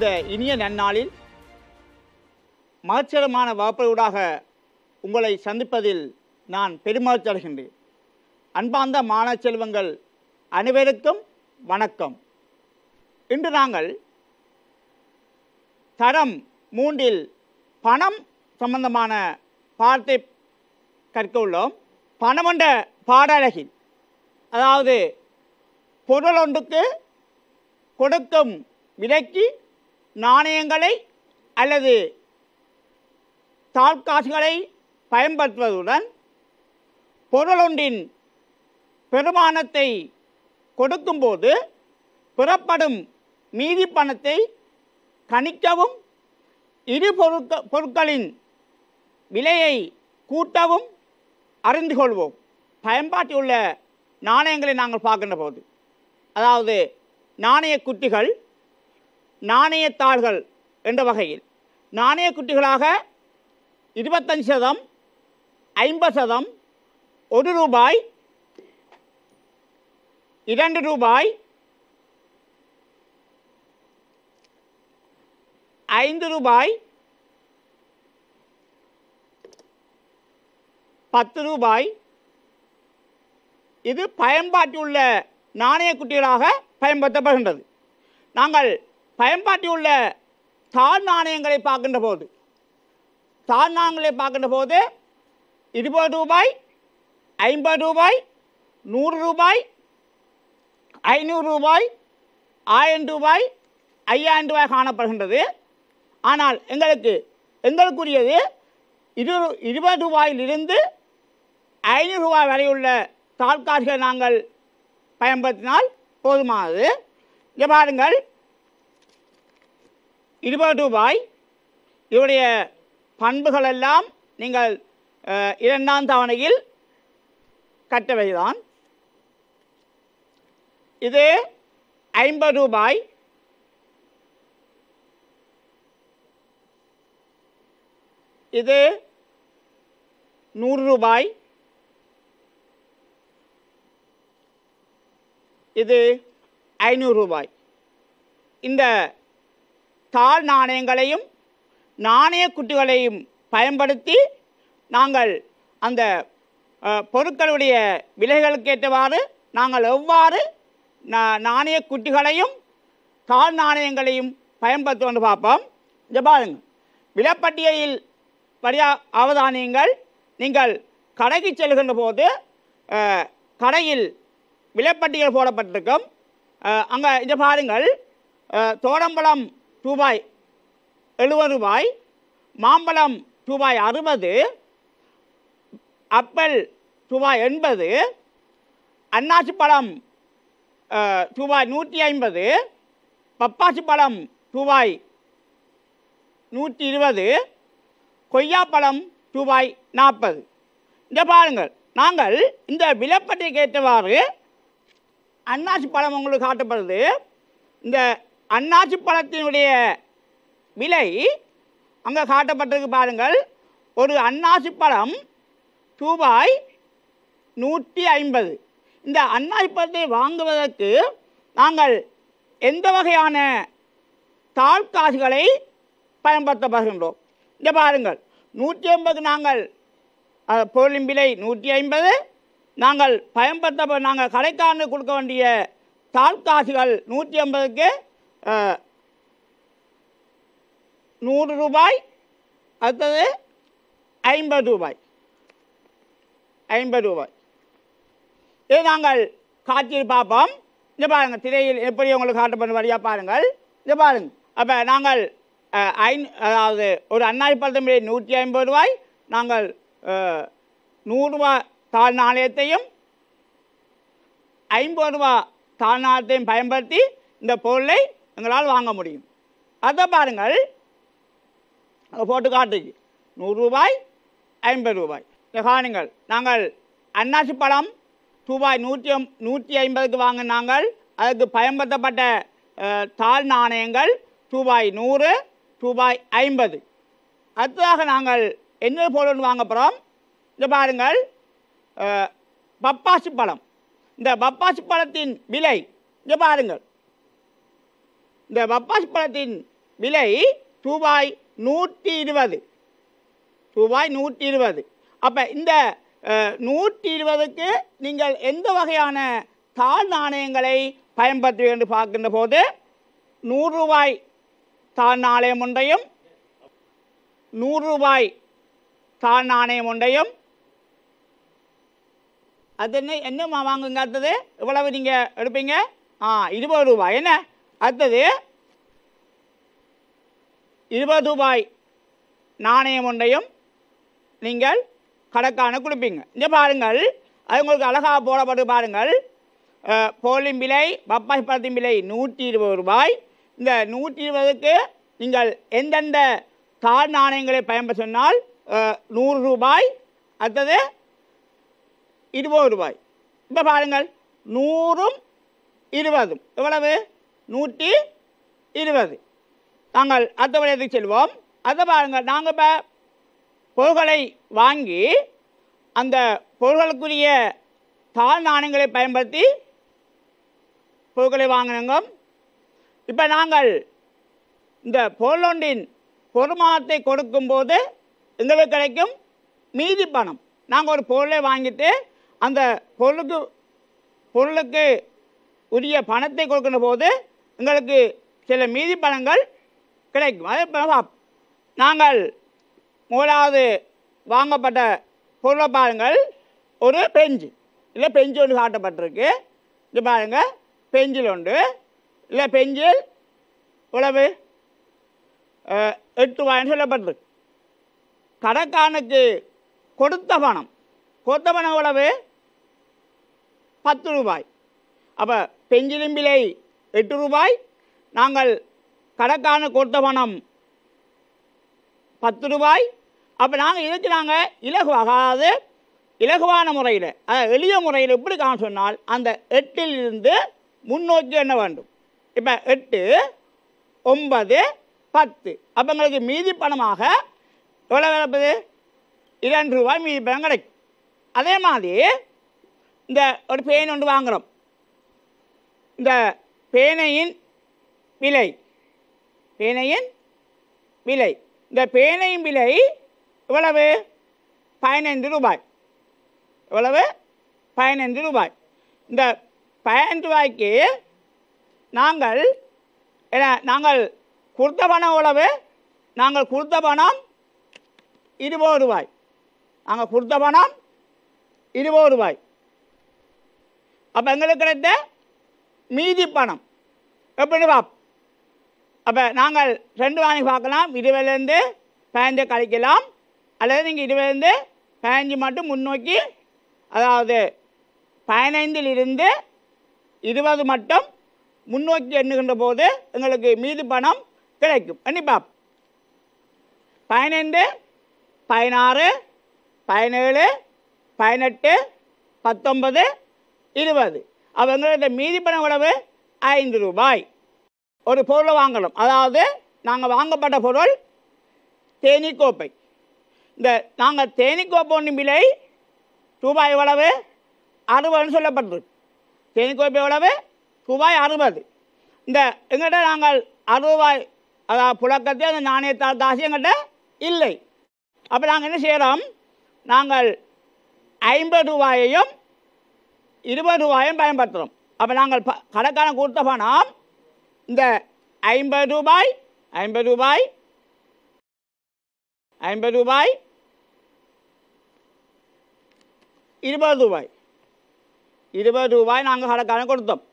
இந்த இனிய நன்னாளில் மகச்சிரமான வகுப்பூடாக உங்களை சந்திப்பதில் நான் பெருமகிழ்ச்சி அடைகின்றேன் அன்பார்ந்த மாணவ செல்வங்கள் அனைவருக்கும் வணக்கம் இன்று நாங்கள் தரம் மூன்றில் பணம் சம்பந்தமான பாடத்தை கற்க உள்ளோம் பணம் என்ற பாடலகில் அதாவது பொருள் ஒன்றுக்கு கொடுக்கும் விலைக்கு நாணயங்களை அல்லது தாழ்காசுகளை பயன்படுத்துவதுடன் பொருள் ஒன்றின் பெருமானத்தை கொடுக்கும்போது பெறப்படும் மீதி பணத்தை கணிக்கவும் இரு பொருட்க பொருட்களின் விலையை கூட்டவும் அறிந்து கொள்வோம் பயன்பாட்டில் உள்ள நாணயங்களை நாங்கள் பார்க்கின்ற போது அதாவது நாணய குட்டிகள் நாணயத்தாள்கள் என்ற வகையில் நாணய குட்டிகளாக இருபத்தஞ்சு சதம் ஐம்பது சதம் ஒரு ரூபாய் இரண்டு ரூபாய் ஐந்து ரூபாய் பத்து ரூபாய் இது பயன்பாட்டிலுள்ள நாணய குட்டிகளாக பயன்படுத்தப்படுகின்றது நாங்கள் பயன்பாட்டிலுள்ள தாழ் நாணயங்களை பார்க்கின்ற போது தாழ் நாணயங்களை பார்க்கின்ற போது இருபது ரூபாய் ஐம்பது ரூபாய் நூறு ரூபாய் ஐநூறு ரூபாய் ஆயிரம் ரூபாய் ஐயாயிரம் ரூபாய் காணப்படுகின்றது ஆனால் எங்களுக்கு எங்களுக்குரியது இரு இருபது ரூபாயிலிருந்து ஐநூறு ரூபாய் வரையுள்ள தாழ்காசுகளை நாங்கள் பயன்படுத்தினால் போதுமானது இங்கே பாருங்கள் இருபது ரூபாய் இதனுடைய பண்புகள் எல்லாம் நீங்கள் அஹ், இரண்டாம் தவணையில் கட்டவைதான் இது ஐம்பது ரூபாய் இது நூறு ரூபாய் இது ஐநூறு ரூபாய் இந்த தாழ் நாணயங்களையும் நாணய குட்டிகளையும் பயன்படுத்தி நாங்கள் அந்த அஹ், பொருட்களுடைய விலைகளுக்கேற்றவாறு நாங்கள் எவ்வாறு நா- நாணய குட்டிகளையும் தாழ் நாணயங்களையும் பயன்படுத்துவோம்னு பார்ப்போம் இங்கே பாருங்க விலைப்பட்டியலில் வரியா அவதானியங்கள் நீங்கள் கடைக்கு செல்கின்ற போது அஹ், கடையில் விலைப்பட்டியல் போடப்பட்டிருக்கும் அங்கே இங்கே பாருங்கள் அஹ், தோடம்பழம் ரூபாய் எழுபது ரூபாய் மாம்பழம் ரூபாய் அறுபது அப்பல் ரூபாய் எண்பது அன்னாசி பழம் அஹ், ரூபாய் நூற்றி ஐம்பது பப்பாசி பழம் ரூபாய் நூற்றி இருபது கொய்யாப்பழம் ரூபாய் நாற்பது இந்த பாருங்கள் நாங்கள் இந்த விலைப்பட்டியலுக்கு ஏற்றவாறு அன்னாசி பழம் உங்களுக்கு காட்டப்படுது இந்த அன்னாசி பழத்தினுடைய விலை அங்கே காட்டப்பட்டிருக்கு பாருங்கள் ஒரு அன்னாசி பழம் ரூபாய் நூற்றி ஐம்பது இந்த அன்னாசி பழத்தை வாங்குவதற்கு நாங்கள் எந்த வகையான தாழ்காசுகளை பயன்படுத்தப்படுகின்றோம் இங்கே பாருங்கள் நூற்றி ஐம்பது நாங்கள் அஹ், பொருளின் விலை நூற்றி ஐம்பது நாங்கள் பயன்படுத்த நாங்கள் கடைக்காரனுக்கு கொடுக்க வேண்டிய தாழ்காசுகள் நூற்றி ஐம்பதுக்கு நூறு ரூபாய் அடுத்தது ஐம்பது ரூபாய் ஐம்பது ரூபாய் இது நாங்கள் காட்சியில் பார்ப்போம் இந்த பாருங்கள் திரையில் எப்படி உங்களுக்கு காட்டப்படும் வழியாக பாருங்கள் இந்த பாருங்க அப்போ நாங்கள் அஹ், ஐந் அதாவது ஒரு அன்னாய் பழத்தின் விலை நூற்றி ஐம்பது ரூபாய் நாங்கள் அஹ், நூறுரூவா தாழ் நாணயத்தையும் ஐம்பது ரூபா தாழ் நாணயத்தையும் பயன்படுத்தி இந்த பொருளை எங்களால் வாங்க முடியும் அதை பாருங்கள் அங்கே போட்டு காட்டுச்சு நூறு ரூபாய் ஐம்பது ரூபாய் இதை காணுங்கள் நாங்கள் அன்னாசி பழம் ரூபாய் நூற்றி ஐம் நூற்றி ஐம்பதுக்கு வாங்க நாங்கள் அதுக்கு பயன்படுத்தப்பட்ட அஹ், தாழ் நாணயங்கள் ரூபாய் நூறு ரூபாய் ஐம்பது அடுத்ததாக நாங்கள் என்ன பொருள் வாங்க போகிறோம் இதை பாருங்கள் அஹ், பப்பாசி பழம் இந்த பப்பாசி பழத்தின் விலை இங்கே பாருங்கள் இந்த பப்பாசி பழத்தின் விலை ரூபாய் நூற்றி இருபது ரூபாய் நூற்றி இருபது அப்போ இந்த அஹ், நூற்றி இருபதுக்கு நீங்கள் எந்த வகையான தாழ் நாணயங்களை பயன்படுத்துவீர்கள் என்று பார்க்கின்ற போது நூறு ரூபாய் தாழ் நாணயம் ஒன்றையும் நூறு ரூபாய் தாழ் நாணயம் ஒன்றையும் அது என்ன என்னம்மா வாங்குங்க அடுத்தது எவ்வளவு நீங்கள் எடுப்பீங்க ஆ இருபது ரூபாய் என்ன அடுத்தது இருபது ரூபாய் நாணயம் ஒன்றையும் நீங்கள் கணக்கான கொடுப்பீங்க இங்கே பாருங்கள் அது உங்களுக்கு அழகாக போடப்பட்டு பாருங்கள் அஹ், போலின் விலை பப்பாய் பழத்தின் விலை நூற்றி இருபது ரூபாய் இந்த நூற்றி இருபதுக்கு நீங்கள் எந்தெந்த தாழ் நாணயங்களை பயன்படுத்த சொன்னால் அஹ், நூறு ரூபாய் அடுத்தது இருபது ரூபாய் இப்போ பாருங்கள் நூறும் இருபதும் எவ்வளவு நூற்றி இருபது நாங்கள் அடுத்த விடயத்துக்கு செல்வோம் அதை பாருங்கள் நாங்கள் இப்போ பொருள்களை வாங்கி அந்த பொருள்களுக்குரிய தாழ் நாணயங்களை பயன்படுத்தி பொருட்களை வாங்கினோங்க இப்போ நாங்கள் இந்த பொருளொன்றின் பொறுமானத்தை கொடுக்கும்போது எங்களுக்கு கிடைக்கும் மீதி பணம் நாங்கள் ஒரு பொருளை வாங்கிட்டு அந்த பொருளுக்கு பொருளுக்கு உரிய பணத்தை கொடுக்கின்ற போது எங்களுக்கு சில மீதி பணங்கள் கிடைக்கும் அதே போல பாப்- நாங்கள் முதலாவது வாங்கப்பட்ட பொருளை பாருங்கள் ஒரு பெஞ்சு இல்லை பெஞ்சு ஒன்று காட்டப்பட்டிருக்கு இது பாருங்கள் பெஞ்சில் உண்டு இல்லை பெஞ்சில் உழவு அஹ், எட்டு ரூபாய்னு சொல்லப்பட்டிருக்கு கடைக்காரனுக்கு கொடுத்த பணம் கொடுத்த பணம் எவ்வளவு பத்து ரூபாய் அப்போ பெஞ்சிலும் விலை எட்டு ரூபாய் நாங்கள் கடைக்காரனுக்கு கொடுத்த பணம் பத்து ரூபாய் அப்போ நாங்கள் இதுக்கு நாங்கள் இலகுவாக அதாவது இலகுவான முறையில் அதாவது எளிய முறையில் எப்படி காண சொன்னால் அந்த எட்டில் இருந்து முன்னோக்கி எண்ண வேண்டும் இப்போ எட்டு ஒன்பது பத்து அப்போ எங்களுக்கு மீதி பணமாக எவ்வளோ கிடப்பது இரண்டு ரூபாய் மீதி பணம் கிடைக்கும் அதே மாதிரி இந்த ஒரு பேன் ஒன்று வாங்குகிறோம் இந்த பேனையின் விலை பேனையின் விலை இந்த பேனையின் விலை எவ்வளவு பதினைந்து ரூபாய் எவ்வளவு பதினைந்து ரூபாய் இந்த பதினைந்து ரூபாய்க்கு நாங்கள் என்ன நாங்கள் கொடுத்த பணம் எவ்வளவு நாங்கள் கொடுத்த பணம் இருபது ரூபாய் நாங்கள் கொடுத்த பணம் இருபது ரூபாய் அப்போ எங்களுக்கு கிடைத்த மீதி பணம் எப்படி பாப் அப்போ நாங்கள் ரெண்டு வாங்கி பார்க்கலாம் இருபதுலேருந்து பதினஞ்சு கழிக்கலாம் அல்லது நீங்கள் இருபதுலேருந்து பதினஞ்சு மட்டும் முன்னோக்கி அதாவது பதினைந்திலிருந்து இருபது மட்டும் முன்னோக்கி எண்ணுகின்ற போது எங்களுக்கு மீதி பணம் கிடைக்கும் எண்ணி பாப் பதினைந்து பதினாறு பதினேழு பதினெட்டு பத்தொன்பது இருபது அப்போ எங்களோட மீதி பணம் எவ்வளவு ஐந்து ரூபாய் ஒரு பொருளை வாங்கணும் அதாவது நாங்கள் வாங்கப்பட்ட பொருள் தேனீக்கோப்பை இந்த நாங்கள் தேனீக்கோப்பை ஒன்றின் விலை ரூபாய் எவ்வளவு அறுபதுன்னு சொல்லப்பட்டிருக்கு தேனீக்கோப்பை எவ்வளவு ரூபாய் அறுபது இந்த எங்கிட்ட நாங்கள் அறுபது ரூபாய் அதாவது புழக்கத்தை அந்த நாணயத்தால் காசு எங்கிட்ட இல்லை அப்போ நாங்கள் என்ன செய்கிறோம் நாங்கள் ஐம்பது ரூபாயையும் இருபது ரூபாயும் பயன்படுத்துகிறோம் அப்போ நாங்கள் ப கடைக்காரன் கொடுத்த பணம் இந்த ஐம்பது ரூபாய் ஐம்பது ரூபாய் ஐம்பது ரூபாய் இருபது ரூபாய் இருபது ரூபாய் நாங்கள் கடைக்காரன் கொடுத்தோம்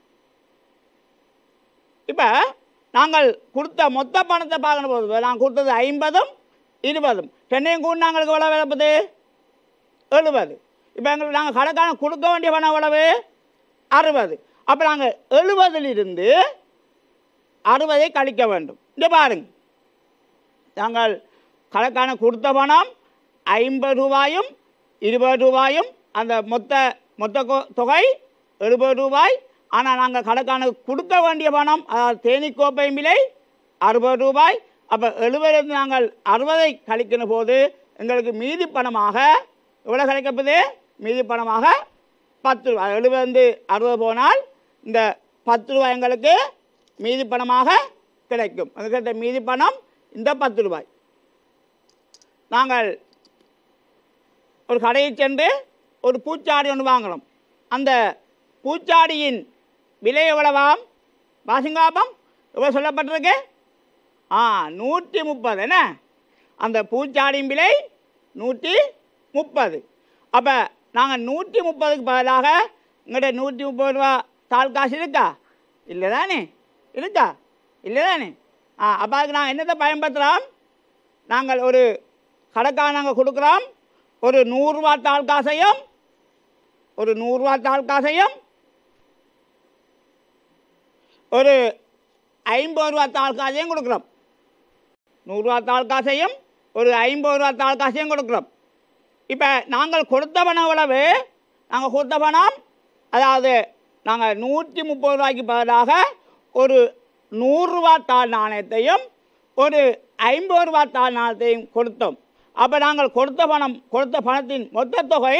இப்போ நாங்கள் கொடுத்த மொத்த பணத்தை பார்க்கணும் போது நாங்கள் கொடுத்தது ஐம்பதும் இருபதும் ரெண்டையும் கூட நாங்களுக்கு எவ்வளோ விளப்புது எழுபது இப்போ எங்களுக்கு நாங்கள் கடைக்காரன் கொடுக்க வேண்டிய பணம் எவ்வளவு அறுபது அப்போ நாங்கள் எழுபதிலிருந்து அறுபதை கழிக்க வேண்டும் இங்கே பாருங்க நாங்கள் கடைக்காரன் கொடுத்த பணம் ஐம்பது ரூபாயும் இருபது ரூபாயும் அந்த மொத்த மொத்த கொ- தொகை எழுபது ரூபாய் ஆனால் நாங்கள் கடைக்காரனுக்கு கொடுக்க வேண்டிய பணம் அதாவது தேனீக்கோப்பையும் விலை அறுபது ரூபாய் அப்போ எழுபதிலிருந்து நாங்கள் அறுபதை கழிக்கிற போது எங்களுக்கு மீதி பணமாக எவ்வளோ கிடைக்கப்பது மீதி பணமாக பத்து ரூபாய் எழுபது அறுபது போனால் இந்த பத்து ரூபாய் எங்களுக்கு மீதி பணமாக கிடைக்கும் அதுக்கிட்ட மீதி பணம் இந்த பத்து ரூபாய் நாங்கள் ஒரு கடையை சென்று ஒரு பூச்சாடி ஒன்று வாங்கணும் அந்த பூச்சாடியின் விலை எவ்வளவாம் வாசிங்காபம் எவ்வளோ சொல்லப்பட்டிருக்கு ஆ நூற்றி முப்பது என்ன அந்த பூச்சாடியின் விலை நூற்றி முப்பது அப்போ நாங்கள் நூற்றி முப்பதுக்கு பதிலாக எங்கிட்ட நூற்றி முப்பது ரூபா தாள் காசு இருக்கா இல்லை தானே இருக்கா இல்லை தானே ஆ அப்போ அதுக்கு நாங்கள் என்னத்தை பயன்படுத்துகிறோம் நாங்கள் ஒரு கடைக்காக நாங்கள் கொடுக்குறோம் ஒரு நூறுரூவா தாள் காசையும் ஒரு நூறுரூவா தாள் காசையும் ஒரு ஐம்பது ரூபா தாள் காசையும் கொடுக்குறோம் நூறுரூவா தாள் காசையும் ஒரு ஐம்பது ரூபா தாள் காசையும் கொடுக்குறோம் இப்போ நாங்கள் கொடுத்த பணம் எவ்வளவு நாங்கள் கொடுத்த பணம் அதாவது நாங்கள் நூற்றி முப்பது ரூபாய்க்கு பதிலாக ஒரு நூறுரூவா தாள் நாணயத்தையும் ஒரு ஐம்பது ரூபா தாள் நாணயத்தையும் கொடுத்தோம் அப்போ நாங்கள் கொடுத்த பணம் கொடுத்த பணத்தின் மொத்த தொகை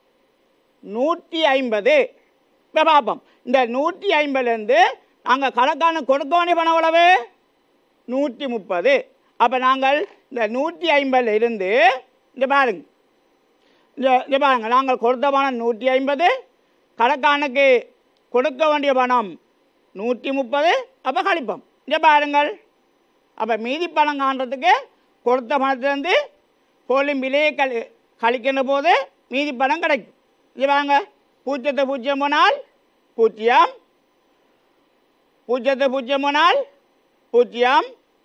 நூற்றி ஐம்பது இப்போ பார்ப்போம் இந்த நூற்றி ஐம்பதுலேருந்து நாங்கள் கணக்கான கொடுக்க வேண்டிய பணம் எவ்வளவு நூற்றி முப்பது அப்போ நாங்கள் இந்த நூற்றி ஐம்பதுல இருந்து இந்த பாருங்க இந்த இந்த பாருங்க நாங்கள் கொடுத்த பணம் நூற்றி ஐம்பது கணக்கானுக்கு கொடுக்க வேண்டிய பணம் நூற்றி முப்பது அப்போ கழிப்போம் இங்கே பாருங்கள் அப்போ மீதி பணம் காண்றதுக்கு கொடுத்த பணத்துலேருந்து பொருளின் விலையை கழி கழிக்கின்ற போது மீதி பணம் கிடைக்கும் இங்கே வாங்க பூஜ்ஜியத்தை பூஜ்ஜியம் போனால் பூஜ்ஜியம் பூஜ்ஜியத்தை பூஜ்ஜியம் போனால் பூஜ்ஜியம்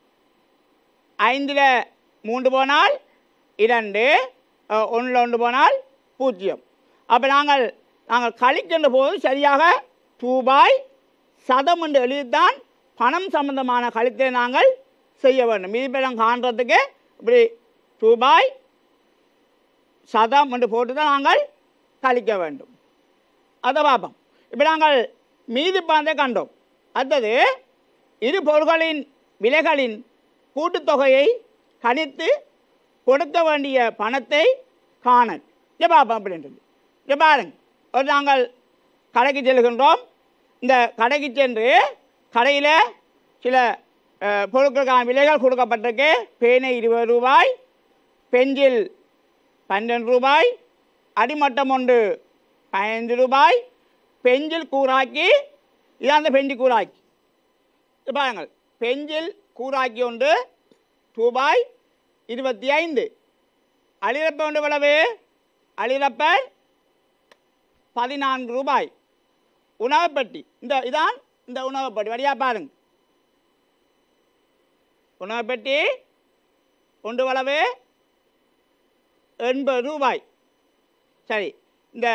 ஐந்தில் மூன்று போனால் இரண்டு ஒன்றில் ஒன்று போனால் பூஜ்ஜியம் அப்போ நாங்கள் நாங்கள் கழிக்கின்ற போது சரியாக ரூபாய் சதம் என்று எழுதித்தான் பணம் சம்பந்தமான கழித்தை நாங்கள் செய்ய வேண்டும் மீதிப்படம் காண்றதுக்கு இப்படி ரூபாய் சதம் என்று போட்டு தான் நாங்கள் கழிக்க வேண்டும் அதை பார்ப்போம் இப்போ நாங்கள் மீதி பணத்தை கண்டோம் அடுத்தது இரு பொருட்களின் விலைகளின் கூட்டுத்தொகையை கணித்து கொடுக்க வேண்டிய பணத்தை காணல் இங்கே பார்ப்போம் அப்படின்றது இங்கே பாருங்க ஒரு நாங்கள் கடைக்கு செல்கின்றோம் இந்த கடைக்கு சென்று கடையில் சில அஹ், பொருட்களுக்கான விலைகள் கொடுக்கப்பட்டிருக்கு பேனை இருபது ரூபாய் பெஞ்சில் பன்னெண்டு ரூபாய் அடிமட்டம் ஒன்று பதினைந்து ரூபாய் பெஞ்சில் கூறாக்கி இதான் அந்த பெஞ்சு கூறாக்கி இது பாருங்கள் பெஞ்சில் கூறாக்கி ஒன்று ரூபாய் இருபத்தி ஐந்து அழிரப்ப ஒன்று எவ்வளவு அழிரப்ப பதினான்கு ரூபாய் உணவுப்பெட்டி இந்த இதான் இந்த உணவுப்பெட்டி வழியா பாருங்க உணவுப்பெட்டி ஒன்று எவ்வளவு எண்பது ரூபாய் சரி இந்த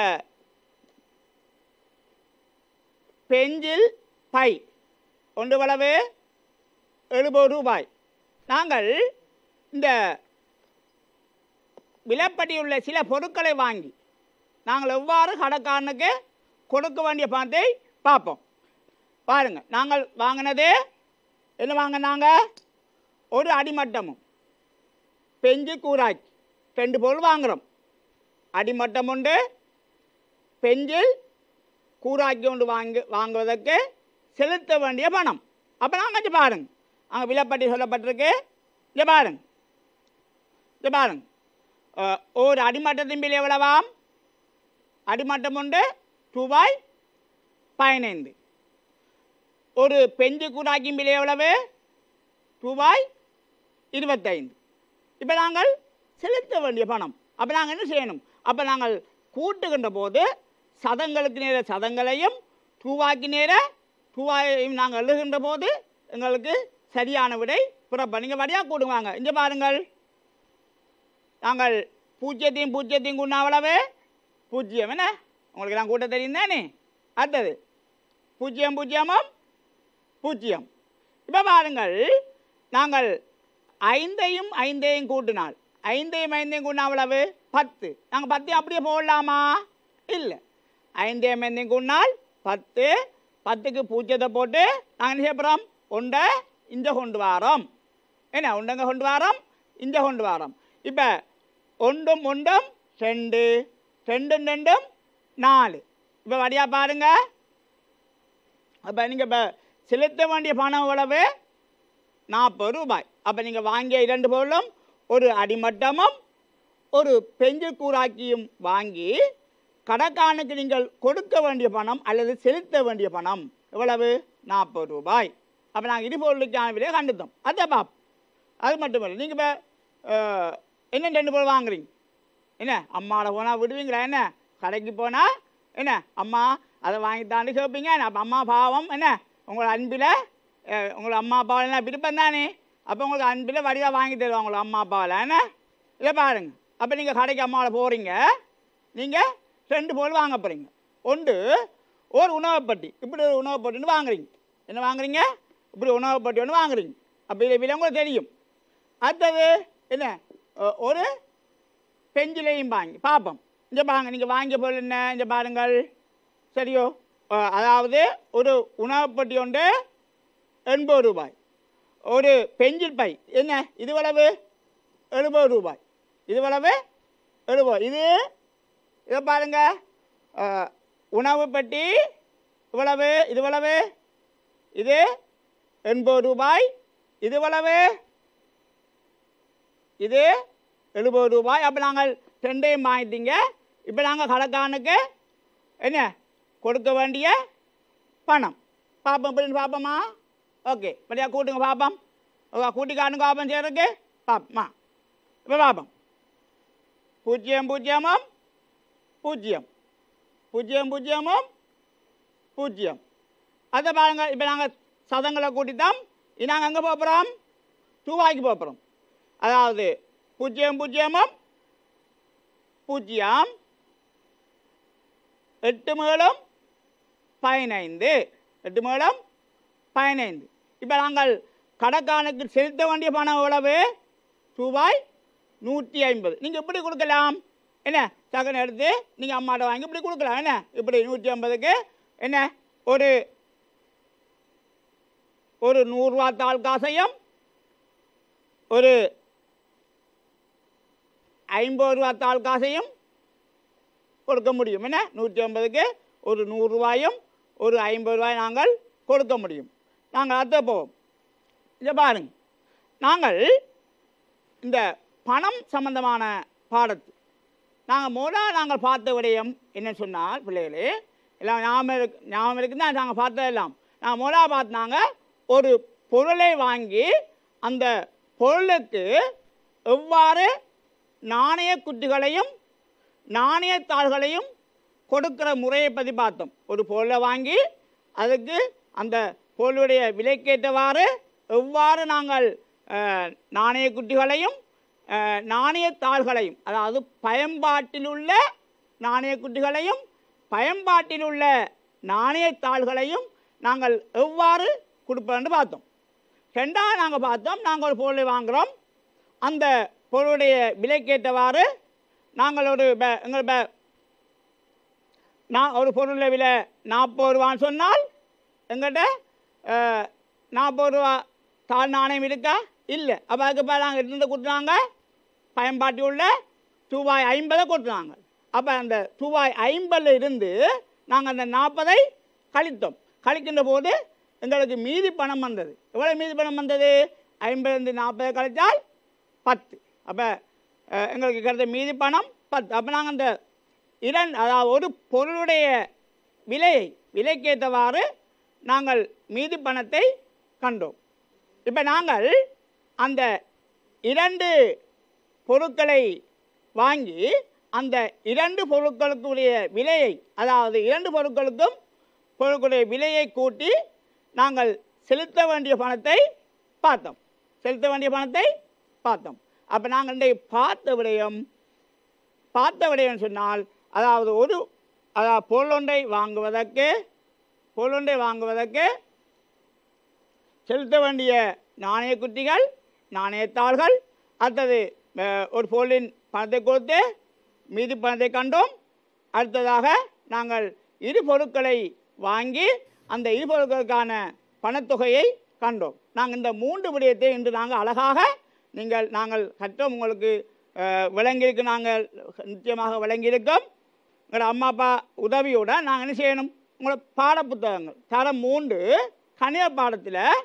பெஞ்சில் பை ஒன்று எவ்வளவு எழுபது ரூபாய் நாங்கள் இந்த விலைப்பட்டியுள்ள சில பொருட்களை வாங்கி நாங்கள் எவ்வாறு கடைக்காரனுக்கு கொடுக்க வேண்டிய பணத்தை பார்ப்போம் பாருங்கள் நாங்கள் வாங்கினது என்ன வாங்கினாங்க ஒரு அடிமட்டமும் பெஞ்சு கூராக்கி ரெண்டு பொருள் வாங்குகிறோம் அடிமட்டம் உண்டு பெஞ்சில் கூராக்கி ஒன்று வாங்கி வாங்குவதற்கு செலுத்த வேண்டிய பணம் அப்போ நாங்கள் இங்கே பாருங்க அங்கே விலைப்பட்டி சொல்லப்பட்டிருக்கு இங்கே பாருங்க இங்கே பாருங்க அஹ், ஒரு அடிமட்டத்தின் விலை எவ்வளவாம் அடிமட்டம் உண்டு ரூபாய் பதினைந்து ஒரு பெஞ்சு கூடாக்கின் விலை எவ்வளவு ரூபாய் இருபத்தைந்து இப்போ நாங்கள் செலுத்த வேண்டிய பணம் அப்போ நாங்கள் என்ன செய்யணும் அப்போ நாங்கள் கூட்டுகின்ற போது சதங்களுக்கு நேர சதங்களையும் ரூபாய்க்கு நேர ரூபாயையும் நாங்கள் எழுதுகின்ற போது எங்களுக்கு சரியான விடை புறப்ப நீங்கள் வழியாக கூடுவாங்க இங்கே பாருங்கள் நாங்கள் பூஜ்ஜியத்தையும் பூஜ்ஜியத்தையும் கூட்டினா அவ்வளவு பூஜ்ஜியம் என்ன உங்களுக்கு நான் கூட்ட தெரியும் தானே அடுத்தது பூஜ்ஜியம் பூஜ்ஜியமும் பூஜ்ஜியம் இப்போ பாருங்கள் நாங்கள் ஐந்தையும் ஐந்தையும் கூட்டினால் ஐந்தையும் ஐந்தையும் கூட்டினா அவ்வளவு பத்து நாங்கள் பத்தையும் அப்படியே போடலாமா இல்லை ஐந்தையும் ஐந்தையும் கூட்டினால் பத்து பத்துக்கு பூஜ்ஜியத்தை போட்டு நாங்கள் என்ன செய்ய போகிறோம் உண்டை இஞ்ச கொண்டு வாரோம் என்ன உண்டங்க கொண்டு வாரோம் இஞ்ச கொண்டு வாரோம் இப்போ ஒன்றும் ஒன்றும் ரெண்டு ரெண்டும் ரெண்டும் நாலு இப்போ வழியா பாருங்க அப்போ நீங்கள் இப்போ செலுத்த வேண்டிய பணம் எவ்வளவு நாற்பது ரூபாய் அப்போ நீங்கள் வாங்கிய இரண்டு பொருளும் ஒரு அடிமட்டமும் ஒரு பெஞ்சல் கூறாக்கியும் வாங்கி கடைக்காரனுக்கு நீங்கள் கொடுக்க வேண்டிய பணம் அல்லது செலுத்த வேண்டிய பணம் எவ்வளவு நாற்பது ரூபாய் அப்போ நாங்கள் இடுபொருளுக்கான விலையை கண்டுத்தோம் அதை பாப் அது மட்டும் இல்லை நீங்கள் இப்போ என்ன ரெண்டு பொருள் வாங்குறீங்க என்ன அம்மாவோட போனால் விடுவீங்களா என்ன கடைக்கு போனால் என்ன அம்மா அதை வாங்கி தாண்டி கேட்பீங்க அப்போ அம்மா பாவம் என்ன உங்களோட அன்பில் அஹ், உங்களோட அம்மா அப்பாவில் என்ன விருப்பம் தானே அப்போ உங்களுக்கு அன்பில் வடிவாக வாங்கி தருவாங்க உங்களோட அம்மா அப்பாவில் என்ன இல்லை பாருங்க அப்போ நீங்கள் கடைக்கு அம்மாவில் போகிறீங்க நீங்கள் ரெண்டு பொருள் வாங்க போகிறீங்க ஒன்று ஒரு உணவுப்பட்டி இப்படி ஒரு உணவுப்பட்டின்னு வாங்குறீங்க என்ன வாங்குறீங்க இப்படி உணவுப்பட்டி ஒன்று வாங்குறீங்க அப்போ இதை விலை உங்களுக்கு தெரியும் அடுத்தது என்ன அஹ், ஒரு பெஞ்சிலையும் வாங்கி பார்ப்போம் இங்கே பாருங்க நீங்கள் வாங்கிய பொருள் என்ன இங்கே பாருங்கள் சரியோ அஹ், அதாவது ஒரு உணவுப்பட்டி ஒன்று எண்பது ரூபாய் ஒரு பெஞ்சில் பை என்ன இது எவ்வளவு எழுபது ரூபாய் இது எவ்வளவு எழுபது இது இதை பாருங்க அஹ், உணவு பெட்டி இவ்வளவு இது எவ்வளவு இது எண்பது ரூபாய் இது எவ்வளவு இது எழுபது ரூபாய் அப்போ நாங்கள் ரெண்டையும் வாங்கிட்டீங்க இப்போ நாங்கள் கடைக்காரனுக்கு என்ன கொடுக்க வேண்டிய பணம் பார்ப்போம் அப்படின்னு பார்ப்போமா ஓகே இப்படியா கூட்டுங்க பார்ப்போம் ஓகே கூட்டி காட்டுங்க பார்ப்போம் செய்யறதுக்கு பார்ப்போமா இப்போ பார்ப்போம் பூஜ்ஜியம் பூஜ்ஜியமும் பூஜ்ஜியம் பூஜ்ஜியம் பூஜ்ஜியமும் பூஜ்ஜியம் அதை பாருங்க இப்போ நாங்கள் சதங்களை கூட்டிட்டோம் நாங்கள் எங்கே போகிறோம் ரூபாய்க்கு போகிறோம் அதாவது பூஜ்ஜியம் பூஜ்ஜியமும் பூஜ்ஜியம் எட்டு மேலும் பதினைந்து எட்டு மேலும் பதினைந்து இப்போ நாங்கள் கடைக்காரனுக்கு செலுத்த வேண்டிய பணம் எவ்வளவு ரூபாய் நூற்றி ஐம்பது நீங்கள் இப்படி கொடுக்கலாம் என்ன சகன் எடுத்து நீங்கள் அம்மாட்ட வாங்கி இப்படி கொடுக்கலாம் என்ன இப்படி நூற்றி ஐம்பதுக்கு என்ன ஒரு ஒரு நூறுரூவா தாள் காசையும் ஒரு ஐம்பது ரூபா தாள் காசையும் கொடுக்க முடியும் என்ன நூற்றி ஐம்பதுக்கு ஒரு நூறுரூவாயும் ஒரு ஐம்பது ரூபாய் நாங்கள் கொடுக்க முடியும் நாங்கள் அடுத்த போவோம் இதை பாருங்க நாங்கள் இந்த பணம் சம்பந்தமான பாடத்து நாங்கள் முதல்ல நாங்கள் பார்த்த விடயம் என்ன சொன்னால் பிள்ளைகளே எல்லாம் ஞாபகம் இருக்கு ஞாபகம் இருக்குன்னா நாங்கள் பார்த்ததெல்லாம் நாங்கள் முதல்ல பார்த்தாங்க ஒரு பொருளை வாங்கி அந்த பொருளுக்கு எவ்வாறு நாணய குட்டிகளையும் நாணயத்தாள்களையும் கொடுக்கிற முறையை பற்றி பார்த்தோம் ஒரு பொருளை வாங்கி அதுக்கு அந்த பொருளுடைய விலைக்கேற்றவாறு எவ்வாறு நாங்கள் அஹ், நாணய குட்டிகளையும் அஹ், நாணயத்தாள்களையும் அதாவது பயன்பாட்டில் உள்ள நாணய குட்டிகளையும் பயன்பாட்டில் உள்ள நாணயத்தாள்களையும் நாங்கள் எவ்வாறு கொடுப்போம்னு பார்த்தோம் ரெண்டாவது நாங்கள் பார்த்தோம் நாங்கள் ஒரு பொருளை வாங்குகிறோம் அந்த பொருளுடைய விலைக்கேற்றவாறு நாங்கள் ஒரு ப- எங்கள் ப- நான் ஒரு பொருளை விலை நாற்பது ரூபான்னு சொன்னால் எங்கிட்ட அஹ், நாற்பது ரூபா தாழ் நாணயம் இருக்கா இல்லை அப்போ அதுக்கு இப்போ நாங்கள் இருந்து கொடுத்தாங்க பயன்பாட்டில் உள்ள ரூபாய் ஐம்பதை கொடுத்தாங்க அப்போ அந்த ரூபாய் ஐம்பதில் இருந்து நாங்கள் அந்த நாற்பதை கழித்தோம் கழிக்கின்ற போது எங்களுக்கு மீதி பணம் வந்தது எவ்வளோ மீதி பணம் வந்தது ஐம்பதுலேருந்து நாற்பதை கழித்தால் பத்து அப்போ எங்களுக்கு கிடைத்த மீதி பணம் பத்து அப்போ நாங்கள் அந்த இரண்டு அதாவது ஒரு பொருளுடைய விலையை விலைக்கேற்றவாறு நாங்கள் மீதி பணத்தை கண்டோம் இப்போ நாங்கள் அந்த இரண்டு பொருட்களை வாங்கி அந்த இரண்டு பொருட்களுக்குரிய விலையை அதாவது இரண்டு பொருட்களுக்கும் பொருட்களுடைய விலையை கூட்டி நாங்கள் செலுத்த வேண்டிய பணத்தை பார்த்தோம் செலுத்த வேண்டிய பணத்தை பார்த்தோம் அப்போ நாங்கள் இன்றைக்கு பார்த்த விடயம் பார்த்த விடயம் சொன்னால் அதாவது ஒரு அதாவது பொருளொன்றை வாங்குவதற்கு பொருளொன்றை வாங்குவதற்கு செலுத்த வேண்டிய நாணய குட்டிகள் நாணயத்தாள்கள் அடுத்தது அஹ், ஒரு பொருளின் பணத்தை கொடுத்து மீதி பணத்தை கண்டோம் அடுத்ததாக நாங்கள் இரு பொருட்களை வாங்கி அந்த இரு பொருட்களுக்கான பணத்தொகையை கண்டோம் நாங்கள் இந்த மூன்று விடயத்தை இன்று நாங்கள் அழகாக நீங்கள் நாங்கள் கற்றோம் உங்களுக்கு அஹ், விளங்கியிருக்கு நாங்கள் நிச்சயமாக விளங்கியிருக்கோம் எங்களோட அம்மா அப்பா உதவியோட நாங்கள் என்ன செய்யணும் உங்களோட பாடப்புத்தகங்கள் தரம் மூன்று கணித பாடத்தில்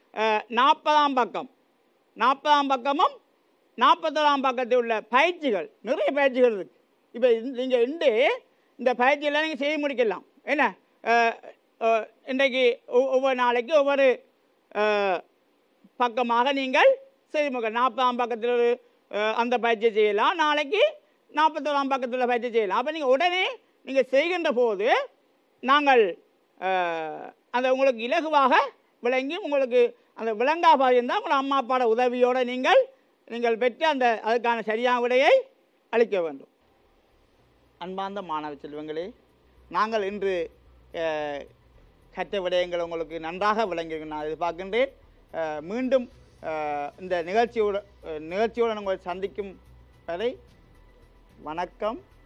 நாற்பதாம் பக்கம் நாற்பதாம் பக்கமும் நாற்பத்தொராம் பக்கத்தில் உள்ள பயிற்சிகள் நிறைய பயிற்சிகள் இருக்கு இப்போ நீங்கள் இன்று இந்த பயிற்சியெல்லாம் நீங்கள் செய்து முடிக்கலாம் என்ன அஹ், அஹ், இன்றைக்கு ஒவ்- ஒவ்வொரு நாளைக்கு ஒவ்வொரு அஹ், பக்கமாக நீங்கள் செய்து முடிக்க நாற்பதாம் பக்கத்தில் ஒரு அஹ், அந்த பயிற்சியை செய்யலாம் நாளைக்கு நாற்பத்தோராம் பக்கத்தில் உள்ள பயிற்சி செய்யலாம் அப்போ நீங்கள் உடனே நீங்கள் செய்கின்ற போது நாங்கள் அஹ், அந்த உங்களுக்கு இலகுவாக விளங்கி உங்களுக்கு அந்த விளங்காபாக இருந்தால் உங்கள் அம்மா அப்பாவோட உதவியோடு நீங்கள் நீங்கள் பெற்று அந்த அதுக்கான சரியான விடையை அளிக்க வேண்டும் அன்பார்ந்த மாணவ செல்வங்களே நாங்கள் இன்று அஹ், கற்ற விடயங்கள் உங்களுக்கு நன்றாக விளங்கியிருக்கும் நான் எதிர்பார்க்கின்றேன் அஹ், மீண்டும் அஹ், இந்த நிகழ்ச்சியோட அஹ், நிகழ்ச்சியோடு உங்களை சந்திக்கும் வரை வணக்கம்